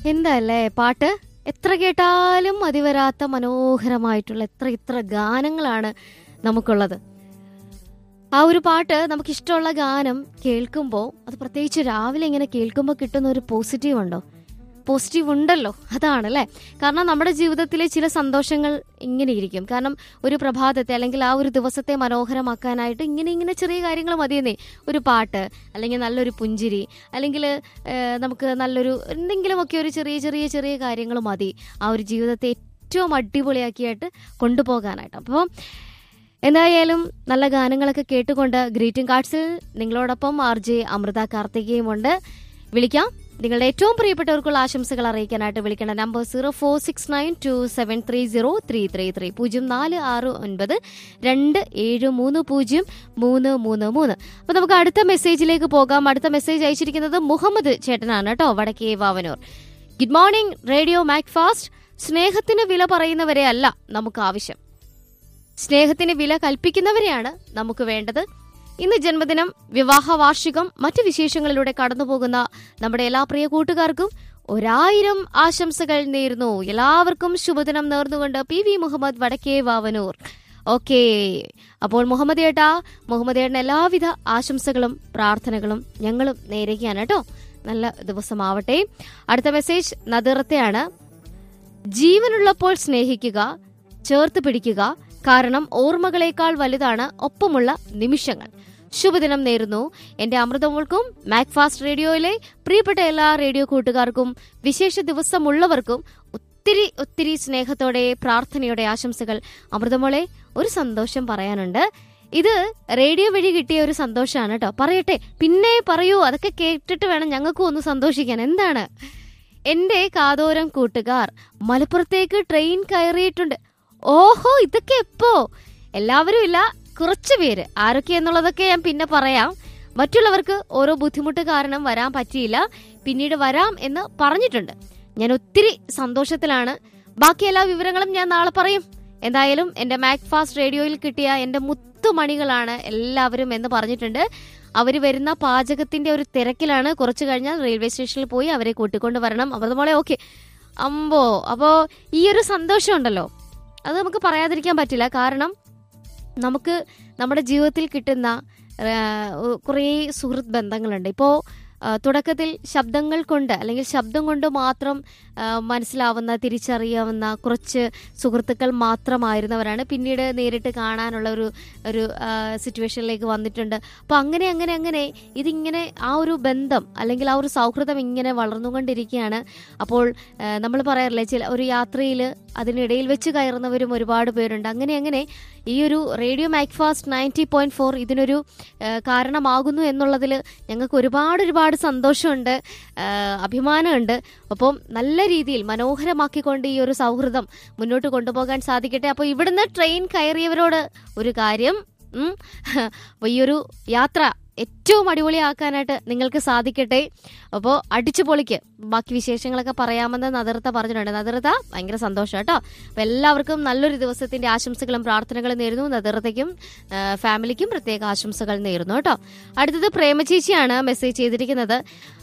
എന്താ അല്ലേ പാട്ട് എത്ര കേട്ടാലും മതിവരാത്ത മനോഹരമായിട്ടുള്ള എത്ര ഇത്ര ഗാനങ്ങളാണ് നമുക്കുള്ളത് ആ ഒരു പാട്ട് നമുക്ക് ഇഷ്ടമുള്ള ഗാനം കേൾക്കുമ്പോൾ അത് പ്രത്യേകിച്ച് രാവിലെ ഇങ്ങനെ കേൾക്കുമ്പോൾ കിട്ടുന്ന ഒരു പോസിറ്റീവ് ഉണ്ടോ പോസിറ്റീവ് ഉണ്ടല്ലോ അതാണ് അല്ലേ കാരണം നമ്മുടെ ജീവിതത്തിലെ ചില സന്തോഷങ്ങൾ ഇങ്ങനെ ഇരിക്കും കാരണം ഒരു പ്രഭാതത്തെ അല്ലെങ്കിൽ ആ ഒരു ദിവസത്തെ മനോഹരമാക്കാനായിട്ട് ഇങ്ങനെ ഇങ്ങനെ ചെറിയ കാര്യങ്ങൾ മതിയെന്നേ ഒരു പാട്ട് അല്ലെങ്കിൽ നല്ലൊരു പുഞ്ചിരി അല്ലെങ്കിൽ ഏഹ്, നമുക്ക് നല്ലൊരു എന്തെങ്കിലുമൊക്കെ ഒരു ചെറിയ ചെറിയ ചെറിയ കാര്യങ്ങൾ മതി ആ ഒരു ജീവിതത്തെ ഏറ്റവും അടിപൊളിയാക്കിയായിട്ട് കൊണ്ടുപോകാനായിട്ട് അപ്പോൾ എന്തായാലും നല്ല ഗാനങ്ങളൊക്കെ കേട്ടുകൊണ്ട് ഗ്രീറ്റിംഗ് കാർഡ്സിൽ നിങ്ങളോടൊപ്പം ആർ ജെ അമൃത കാർത്തികയും ഉണ്ട് വിളിക്കാം നിങ്ങളുടെ ഏറ്റവും പ്രിയപ്പെട്ടവർക്കുള്ള ആശംസകൾ അറിയിക്കാനായിട്ട് വിളിക്കേണ്ട number zero four six nine two seven three zero three three three പൂജ്യം നാല് ആറ് ഒൻപത് രണ്ട് ഏഴ് മൂന്ന് പൂജ്യം മൂന്ന് മൂന്ന് മൂന്ന് അപ്പൊ നമുക്ക് അടുത്ത മെസ്സേജിലേക്ക് പോകാം അടുത്ത മെസ്സേജ് അയച്ചിരിക്കുന്നത് മുഹമ്മദ് ചേട്ടനാണ് കേട്ടോ വടക്കേ Vavanoor good morning radio Macfast സ്നേഹത്തിന് വില പറയുന്നവരെ അല്ല നമുക്ക് ആവശ്യം സ്നേഹത്തിന് വില കൽപ്പിക്കുന്നവരെയാണ് നമുക്ക് വേണ്ടത് ഇന്ന് ജന്മദിനം വിവാഹ വാർഷികം മറ്റു വിശേഷങ്ങളിലൂടെ കടന്നുപോകുന്ന നമ്മുടെ എല്ലാ പ്രിയ കൂട്ടുകാർക്കും ഒരായിരം ആശംസകൾ നേരുന്നു എല്ലാവർക്കും ശുഭദിനം നേർന്നുകൊണ്ട് പി വി മുഹമ്മദ് വടക്കേ വാവനൂർ ഓക്കെ അപ്പോൾ മുഹമ്മദ് ഏട്ടാ മുഹമ്മദ് ഏട്ടന് എല്ലാവിധ ആശംസകളും പ്രാർത്ഥനകളും ഞങ്ങളും നേരുകയാണ് കേട്ടോ നല്ല ദിവസമാവട്ടെ അടുത്ത മെസ്സേജ് നദിറത്തെയാണ് ജീവനുള്ളപ്പോൾ സ്നേഹിക്കുക ചേർത്ത് പിടിക്കുക കാരണം ഓർമ്മകളേക്കാൾ വലുതാണ് ഒപ്പമുള്ള നിമിഷങ്ങൾ ശുഭദിനം നേരുന്നു എന്റെ അമൃതമോൾക്കും മാക്ഫാസ്റ്റ് റേഡിയോയിലെ പ്രിയപ്പെട്ട എല്ലാ റേഡിയോ കൂട്ടുകാർക്കും വിശേഷ ദിവസമുള്ളവർക്കും ഒത്തിരി ഒത്തിരി സ്നേഹത്തോടെ പ്രാർത്ഥനയോടെ ആശംസകൾ അമൃതമോളെ ഒരു സന്തോഷം പറയാനുണ്ട് ഇത് റേഡിയോ വഴി കിട്ടിയ ഒരു സന്തോഷമാണ് കേട്ടോ പറയട്ടെ പിന്നെ പറയൂ അതൊക്കെ കേട്ടിട്ട് വേണം ഞങ്ങൾക്കും ഒന്ന് സന്തോഷിക്കാൻ എന്താണ് എന്റെ കാതോരം കൂട്ടുകാർ മലപ്പുറത്തേക്ക് ട്രെയിൻ കയറിയിട്ടുണ്ട് ഓഹോ ഇതൊക്കെ എപ്പോ എല്ലാവരും ഇല്ല കുറച്ചു പേര് ആരൊക്കെ എന്നുള്ളതൊക്കെ ഞാൻ പിന്നെ പറയാം മറ്റുള്ളവർക്ക് ഓരോ ബുദ്ധിമുട്ട് കാരണം വരാൻ പറ്റിയില്ല പിന്നീട് വരാം എന്ന് പറഞ്ഞിട്ടുണ്ട് ഞാൻ ഒത്തിരി സന്തോഷത്തിലാണ് ബാക്കി എല്ലാ വിവരങ്ങളും ഞാൻ നാളെ പറയും എന്തായാലും എന്റെ മാക് ഫാസ്റ്റ് റേഡിയോയിൽ കിട്ടിയ എന്റെ മുത്തുമണികളാണ് എല്ലാവരും എന്ന് പറഞ്ഞിട്ടുണ്ട് അവര് വരുന്ന പാചകത്തിന്റെ ഒരു തിരക്കിലാണ് കുറച്ചു കഴിഞ്ഞാൽ റെയിൽവേ സ്റ്റേഷനിൽ പോയി അവരെ കൂട്ടിക്കൊണ്ട് വരണം അവർ മോളെ ഓക്കെ അമ്പോ അപ്പോ ഈ ഒരു സന്തോഷം ഉണ്ടല്ലോ അത് നമുക്ക് പറയാതിരിക്കാൻ പറ്റില്ല കാരണം നമുക്ക് നമ്മുടെ ജീവിതത്തിൽ കിട്ടുന്ന കുറേ സുഹൃത്ത് ബന്ധങ്ങളുണ്ട് ഇപ്പോൾ തുടക്കത്തിൽ ശബ്ദങ്ങൾ കൊണ്ട് അല്ലെങ്കിൽ ശബ്ദം കൊണ്ട് മാത്രം ആ, മനസ്സിലാവുന്ന തിരിച്ചറിയാവുന്ന കുറച്ച് സുഹൃത്തുക്കൾ മാത്രമായിരുന്നവരാണ് പിന്നീട് നേരിട്ട് കാണാനുള്ള ഒരു ഒരു ആ, സിറ്റുവേഷനിലേക്ക് വന്നിട്ടുണ്ട് അപ്പോൾ അങ്ങനെ അങ്ങനെ അങ്ങനെ ഇതിങ്ങനെ ആ ഒരു ബന്ധം അല്ലെങ്കിൽ ആ ഒരു സൗഹൃദം ഇങ്ങനെ വളർന്നുകൊണ്ടിരിക്കുകയാണ് അപ്പോൾ നമ്മൾ പറയാറില്ലേ ചില ഒരു യാത്രയിൽ അതിനിടയിൽ വെച്ച് കയറുന്നവരും ഒരുപാട് പേരുണ്ട് അങ്ങനെ അങ്ങനെ ഈ ഒരു radio Macfast ninety point four ഇതിനൊരു ആ, കാരണമാകുന്നു എന്നുള്ളതിൽ ഞങ്ങൾക്ക് ഒരുപാട് ഒരുപാട് സന്തോഷമുണ്ട് ആ, അഭിമാനമുണ്ട് അപ്പം നല്ല രീതിയിൽ മനോഹരമാക്കിക്കൊണ്ട് ഈ ഒരു സൗഹൃദം മുന്നോട്ട് കൊണ്ടുപോകാൻ സാധിക്കട്ടെ അപ്പോൾ ഇവിടുന്ന് ട്രെയിൻ കയറിയവരോട് ഒരു കാര്യം ഉം, അപ്പോൾ ഈ ഒരു യാത്ര ഏറ്റവും അടിപൊളിയാക്കാനായിട്ട് നിങ്ങൾക്ക് സാധിക്കട്ടെ അപ്പോൾ അടിച്ചു പൊളിക്ക് ബാക്കി വിശേഷങ്ങളൊക്കെ പറയാമെന്ന് നദിർത്ത പറഞ്ഞിട്ടുണ്ട് നദിർത്ത ഭയങ്കര സന്തോഷം കേട്ടോ അപ്പോൾ എല്ലാവർക്കും നല്ലൊരു ദിവസത്തിന്റെ ആശംസകളും പ്രാർത്ഥനകളും നേരുന്നു നദിർത്തയ്ക്കും ആ, ഫാമിലിക്കും പ്രത്യേക ആശംസകൾ നേരുന്നു കേട്ടോ അടുത്തത് പ്രേമചേച്ചിയാണ് മെസ്സേജ് ചെയ്തിരിക്കുന്നത്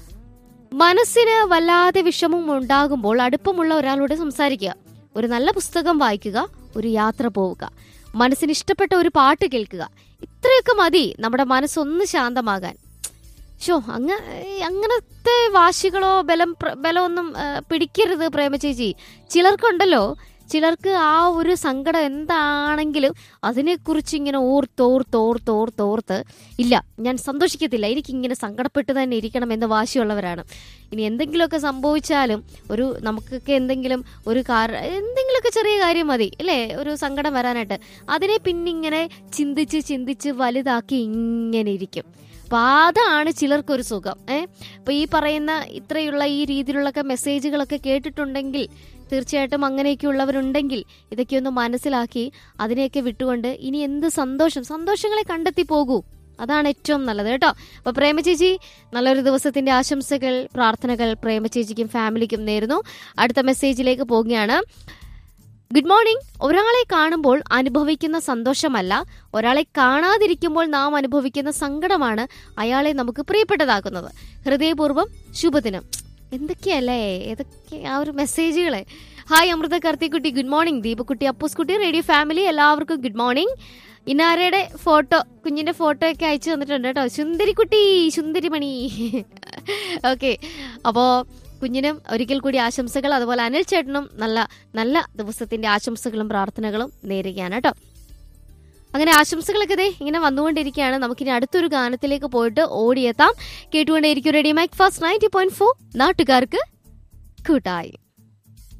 മനസ്സിന് വല്ലാതെ വിഷമം ഉണ്ടാകുമ്പോൾ അടുപ്പമുള്ള ഒരാളോട് സംസാരിക്കുക ഒരു നല്ല പുസ്തകം വായിക്കുക ഒരു യാത്ര പോവുക മനസ്സിന് ഇഷ്ടപ്പെട്ട ഒരു പാട്ട് കേൾക്കുക ഇത്രയൊക്കെ മതി നമ്മുടെ മനസ്സൊന്ന് ശാന്തമാകാൻ ഷോ അങ്ങ അങ്ങനത്തെ വാശികളോ ബലം പ്ര- ബലമൊന്നും ആ, പിടിക്കരുത് പ്രേമചേച്ചി ചിലർക്കുണ്ടല്ലോ ചിലർക്ക് ആ ഒരു സങ്കടം എന്താണെങ്കിലും അതിനെക്കുറിച്ച് ഇങ്ങനെ ഓർത്തോർത്തോർത്തോർത്തോർത്ത് ഇല്ല ഞാൻ സന്തോഷിക്കത്തില്ല എനിക്കിങ്ങനെ സങ്കടപ്പെട്ട് തന്നെ ഇരിക്കണം എന്ന് വാശിയുള്ളവരാണ് ഇനി എന്തെങ്കിലുമൊക്കെ സംഭവിച്ചാലും ഒരു നമുക്കൊക്കെ എന്തെങ്കിലും ഒരു കാര എന്തെങ്കിലുമൊക്കെ ചെറിയ കാര്യം മതി അല്ലേ ഒരു സങ്കടം വരാനായിട്ട് അതിനെ പിന്നിങ്ങനെ ചിന്തിച്ച് ചിന്തിച്ച് വലുതാക്കി ഇങ്ങനെ ഇരിക്കും അപ്പൊ അതാണ് ചിലർക്കൊരു സുഖം ഏഹ് അപ്പൊ ഈ പറയുന്ന ഇത്രയുള്ള ഈ രീതിയിലുള്ളൊക്കെ മെസ്സേജുകളൊക്കെ കേട്ടിട്ടുണ്ടെങ്കിൽ തീർച്ചയായിട്ടും അങ്ങനെയൊക്കെ ഉള്ളവരുണ്ടെങ്കിൽ ഇതൊക്കെ ഒന്ന് മനസ്സിലാക്കി അതിനെയൊക്കെ വിട്ടുകൊണ്ട് ഇനി എന്ത് സന്തോഷം സന്തോഷങ്ങളെ കണ്ടെത്തി പോകൂ അതാണ് ഏറ്റവും നല്ലത് കേട്ടോ അപ്പൊ പ്രേമചേച്ചി നല്ലൊരു ദിവസത്തിന്റെ ആശംസകൾ പ്രാർത്ഥനകൾ പ്രേമചേച്ചിക്കും ഫാമിലിക്കും നേരുന്നു അടുത്ത മെസ്സേജിലേക്ക് പോവുകയാണ് ഗുഡ് മോർണിംഗ് ഒരാളെ കാണുമ്പോൾ അനുഭവിക്കുന്ന സന്തോഷമല്ല ഒരാളെ കാണാതിരിക്കുമ്പോൾ നാം അനുഭവിക്കുന്ന സങ്കടമാണ് അയാളെ നമുക്ക് പ്രിയപ്പെട്ടതാക്കുന്നത് ഹൃദയപൂർവ്വം ശുഭദിനം എന്തൊക്കെയല്ലേ ഏതൊക്കെ ആ ഒരു മെസ്സേജുകളെ ഹായ് അമൃത കർത്തിക്കുട്ടി ഗുഡ് മോർണിംഗ് ദീപക്കുട്ടി അപ്പൂസ്കുട്ടി റേഡിയോ ഫാമിലി എല്ലാവർക്കും ഗുഡ് മോർണിംഗ് ഇനാരയുടെ ഫോട്ടോ കുഞ്ഞിന്റെ ഫോട്ടോ ഒക്കെ അയച്ചു തന്നിട്ടുണ്ട് കേട്ടോ സുന്ദരിക്കുട്ടി സുന്ദരിമണി ഓക്കെ അപ്പോ കുഞ്ഞിനും ഒരിക്കൽ കൂടി ആശംസകൾ അതുപോലെ അനിൽ ചേട്ടനും നല്ല നല്ല ദിവസത്തിന്റെ ആശംസകളും പ്രാർത്ഥനകളും നേരുകയാണ് കേട്ടോ അങ്ങനെ ആശംസകളൊക്കെ ദേ ഇങ്ങനെ വന്നുകൊണ്ടിരിക്കുകയാണ് നമുക്കിനി അടുത്തൊരു ഗാനത്തിലേക്ക് പോയിട്ട് ഓടിയെത്താം കേട്ടുകൊണ്ടേയിരിക്കും radio Macfast ninety point four നാട്ടുകാർക്ക് കൂട്ടായി